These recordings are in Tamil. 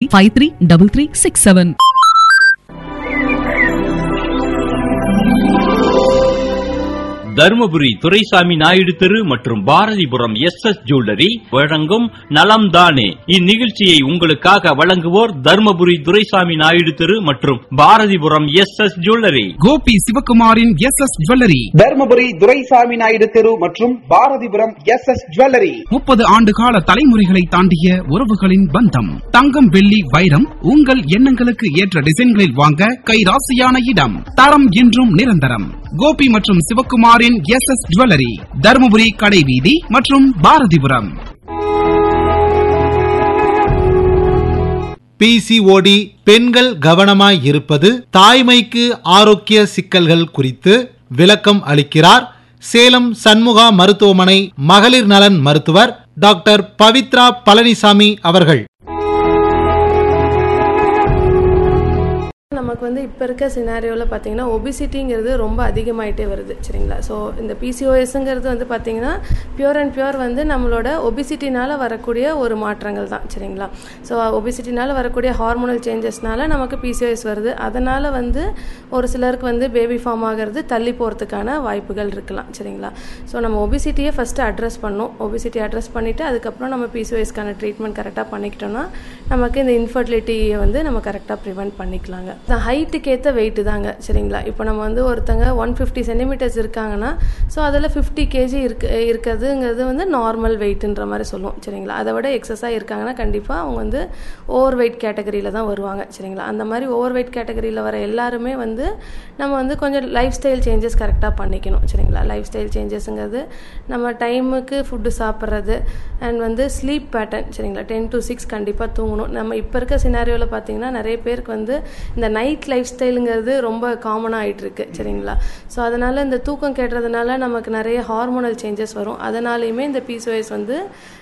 five three double three six seven Dharmapuri Duraisamy Naidu தெரு மற்றும் பாரதிபுரம் எஸ் எஸ் ஜுவல்லரி வழங்கும் நலம் தானே இந்நிகழ்ச்சியை உங்களுக்காக வழங்குவோர் தருமபுரி துரைசாமி நாயுடு தெரு மற்றும் Bharathipuram S S jewellery Gopi சிவகுமாரின் S S jewellery Dharmapuri Duraisamy Naidu தெரு மற்றும் பாரதிபுரம் எஸ் எஸ் ஜுவல்லரி முப்பது ஆண்டு கால தலைமுறைகளை தாண்டிய உறவுகளின் பந்தம் தங்கம் வெள்ளி வைரம் உங்கள் எண்ணங்களுக்கு ஏற்ற டிசைன்களில் வாங்க கைராசியான இடம் தரம் என்றும் நிரந்தரம் கோபி மற்றும் சிவகுமாரின் எஸ் எஸ் ஜுவல்லரி தருமபுரி கடைவீதி மற்றும் பாரதிபுரம் பிசிஓடி பெண்கள் கவனமாய் இருப்பது தாய்மைக்கு ஆரோக்கிய சிக்கல்கள் குறித்து விளக்கம் அளிக்கிறார் சேலம் சண்முகா மருத்துவமனை மகளிர் நலன் மருத்துவர் டாக்டர் பவித்ரா பழனிசாமி அவர்கள் நமக்கு வந்து இப்போ இருக்க சினாரியோவில் பார்த்தீங்கன்னா ஒபிசிட்டிங்கிறது ரொம்ப அதிகமாயிட்டே வருது சரிங்களா ஸோ இந்த பிசிஓஎஸ்ங்கிறது வந்து பார்த்தீங்கன்னா பியூர் அண்ட் பியூர் வந்து நம்மளோட ஒபிசிட்டினால வரக்கூடிய ஒரு மாற்றங்கள் தான் சரிங்களா ஸோ ஒபிசிட்டினால வரக்கூடிய ஹார்மோனல் சேஞ்சஸ்னால நமக்கு பிசிஓஎஸ் வருது அதனால் வந்து ஒரு சிலருக்கு வந்து பேபி ஃபார்ம் ஆகிறது தள்ளி போகிறதுக்கான வாய்ப்புகள் இருக்கலாம் சரிங்களா ஸோ நம்ம ஒபிசிட்டியை ஃபஸ்ட்டு அட்ரஸ் பண்ணோம் ஒபிசிட்டி அட்ரஸ் பண்ணிவிட்டு அதுக்கப்புறம் நம்ம பிசிஓஎஸ்க்கான ட்ரீட்மெண்ட் கரெக்டாக பண்ணிக்கிட்டோம்னா நமக்கு இந்த இன்ஃபர்டிலிட்டியை வந்து நம்ம கரெக்டாக ப்ரிவெண்ட் பண்ணிக்கலாங்க ஹைட்டுக்கு ஏற்ற வெயிட்டு தாங்க சரிங்களா இப்போ நம்ம வந்து ஒருத்தங்க ஒன் ஃபிஃப்டி சென்டிமீட்டர்ஸ் இருக்காங்கன்னா ஸோ அதில் ஃபிஃப்டி கேஜி இருக்கு இருக்கிறதுங்கிறது வந்து நார்மல் வெயிட்டுன்ற மாதிரி சொல்லுவோம் சரிங்களா அதை விட எக்ஸஸாக இருக்காங்கன்னா கண்டிப்பாக அவங்க வந்து ஓவர் வெயிட் கேட்டகரியில் தான் வருவாங்க சரிங்களா அந்த மாதிரி ஓவர் வெயிட் கேட்டகரியில் வர எல்லாருமே வந்து நம்ம வந்து கொஞ்சம் லைஃப் ஸ்டைல் சேஞ்சஸ் கரெக்டாக பண்ணிக்கணும் சரிங்களா லைஃப் ஸ்டைல் சேஞ்சஸ்ங்கிறது நம்ம டைமுக்கு ஃபுட்டு சாப்பிட்றது அண்ட் வந்து ஸ்லீப் பேட்டர்ன் சரிங்களா டென் டு சிக்ஸ் கண்டிப்பாக தூங்கணும் நம்ம இப்போ இருக்க சினாரியோவில் பார்த்தீங்கன்னா நிறைய பேருக்கு வந்து இந்த நைட் லைஃப் ஸ்டைலுங்கிறது ரொம்ப காமனாக ஆகிட்டு இருக்கு சரிங்களா ஸோ அதனால் இந்த தூக்கம் கெட்டுறதுனால நமக்கு நிறைய ஹார்மோனல் சேஞ்சஸ் வரும் அதனாலையுமே இந்த பிசிஓஎஸ் வந்து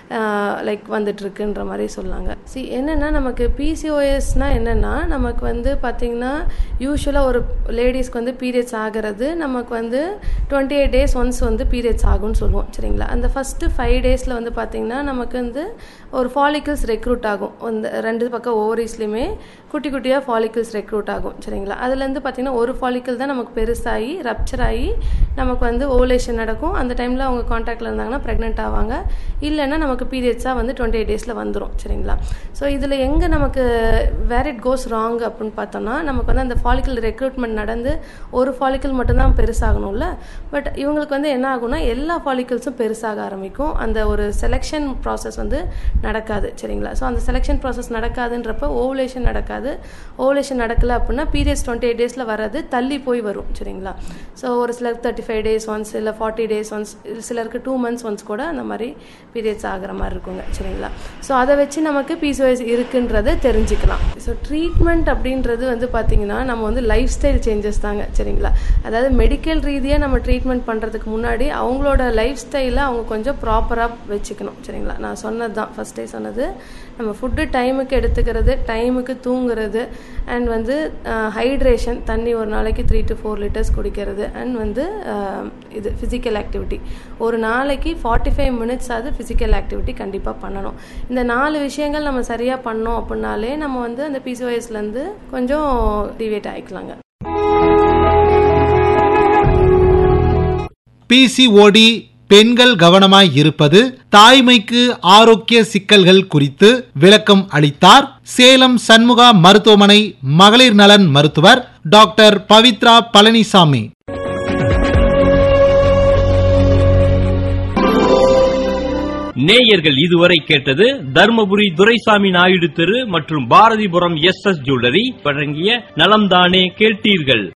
லைக் வந்துட்டுருக்குன்ற மாதிரி சொல்லாங்க சி என்னென்னா நமக்கு பிசிஓஎஸ்னால் என்னென்னா நமக்கு வந்து பார்த்திங்கன்னா யூஸ்வலாக ஒரு லேடிஸ்க்கு வந்து பீரியட்ஸ் ஆகிறது நமக்கு வந்து டுவெண்ட்டி எயிட் டேஸ் ஒன்ஸ் வந்து பீரியட்ஸ் ஆகும்னு சொல்லுவோம் சரிங்களா அந்த ஃபஸ்ட்டு ஃபைவ் டேஸில் வந்து பார்த்திங்கன்னா நமக்கு வந்து ஒரு ஃபாலிக்கல்ஸ் ரெக்ரூட் ஆகும் அந்த ரெண்டு பக்கம் ஓவரிஸ்லையுமே குட்டி குட்டியாக ஃபாலிக்கல்ஸ் ரெக்ரூட் ஆகும் சரிங்களா அதுலேருந்து பார்த்திங்கன்னா ஒரு ஃபாலிக்கல் தான் நமக்கு பெருசாகி ரப்சர் ஆகி நமக்கு வந்து ஓவலேஷன் நடக்கும் அந்த டைமில் அவங்க காண்டாக்டில் இருந்தாங்கன்னா ப்ரெக்னென்ட் ஆவாங்க இல்லைன்னா நமக்கு பீரியட்ஸாக வந்து டுவெண்ட்டி எயிட் டேஸில் வந்துடும் சரிங்களா ஸோ இதில் எங்கே நமக்கு வேர் இட் கோஸ் ராங் அப்படின்னு பார்த்தோம்னா நமக்கு வந்து அந்த ஃபாலிக்கல் ரெக்ரூட்மெண்ட் நடந்து ஒரு ஃபாலிக்கல் மட்டும்தான் பெருசாகணும்ல பட் இவங்களுக்கு வந்து என்ன ஆகும்னா எல்லா ஃபாலிக்கல்ஸும் பெருசாக ஆரம்பிக்கும் அந்த ஒரு செலெக்ஷன் ப்ராசஸ் வந்து நடக்காது சரிங்களா ஸோ அந்த செலெக்ஷன் ப்ராசஸ் நடக்காதுன்றப்ப ஓவலேஷன் நடக்காது ஓவலேஷன் நடக்கலை அப்படின்னா பீரியட்ஸ் டுவெண்ட்டி எயிட் டேஸில் வர்றது தள்ளி போய் வரும் சரிங்களா ஸோ ஒரு சிலருக்கு தேர்ட்டி ஃபைவ் டேஸ் ஒன்ஸ் இல்லை ஃபார்ட்டி டேஸ் ஒன்ஸ் சிலருக்கு டூ மந்த்ஸ் ஒன்ஸ் கூட அந்த மாதிரி பீரியட்ஸ் ஆகிற மாதிரி இருக்குங்க சரிங்களா ஸோ அதை வச்சு நமக்கு பிசிஓஎஸ் இருக்குன்றதை தெரிஞ்சுக்கலாம் ஸோ ட்ரீட்மெண்ட் அப்படின்றது வந்து பார்த்திங்கன்னா நம்ம வந்து லைஃப் ஸ்டைல் சேஞ்சஸ் தாங்க சரிங்களா அதாவது மெடிக்கல் ரீதியாக நம்ம ட்ரீட்மெண்ட் பண்ணுறதுக்கு முன்னாடி அவங்களோட லைஃப் ஸ்டைலை அவங்க கொஞ்சம் ப்ராப்பராக வச்சுக்கணும் சரிங்களா நான் சொன்னது தான் ஃபஸ்ட்டே சொன்னது நம்ம ஃபுட்டு டைமுக்கு எடுத்துக்கிறது டைமுக்கு தூங்குறது அண்ட் வந்து ஹைட்ரேஷன் தண்ணி ஒரு நாளைக்கு த்ரீ டு ஃபோர் லிட்டர்ஸ் குடிக்கிறது அண்ட் வந்து இது ஃபிசிக்கல் ஆக்டிவிட்டி ஒரு நாளைக்கு ஃபார்ட்டி ஃபைவ் மினிட்ஸ் ஆகுது ஃபிசிக்கல் ஆக்டிவிட்டி கண்டிப்பாக பண்ணணும் இந்த நாலு விஷயங்கள் நம்ம சரியாக பண்ணோம் அப்படின்னாலே நம்ம வந்து அந்த பிசிஓஎஸ்லேருந்து கொஞ்சம் டிவேட் ஆகிக்கலாங்க பிசிஓடி பெண்கள் கவனமாய் இருப்பது தாய்மைக்கு ஆரோக்கிய சிக்கல்கள் குறித்து விளக்கம் அளித்தார் சேலம் சண்முகா மருத்துவமனை மகளிர் நலன் மருத்துவர் டாக்டர் பவித்ரா பழனிசாமி நேயர்கள் இதுவரை கேட்டது தர்மபுரி துரைசாமி நாயுடு தெரு மற்றும் பாரதிபுரம் எஸ் எஸ் ஜுவல்லரி வழங்கிய நலம்தானே கேட்டீர்கள்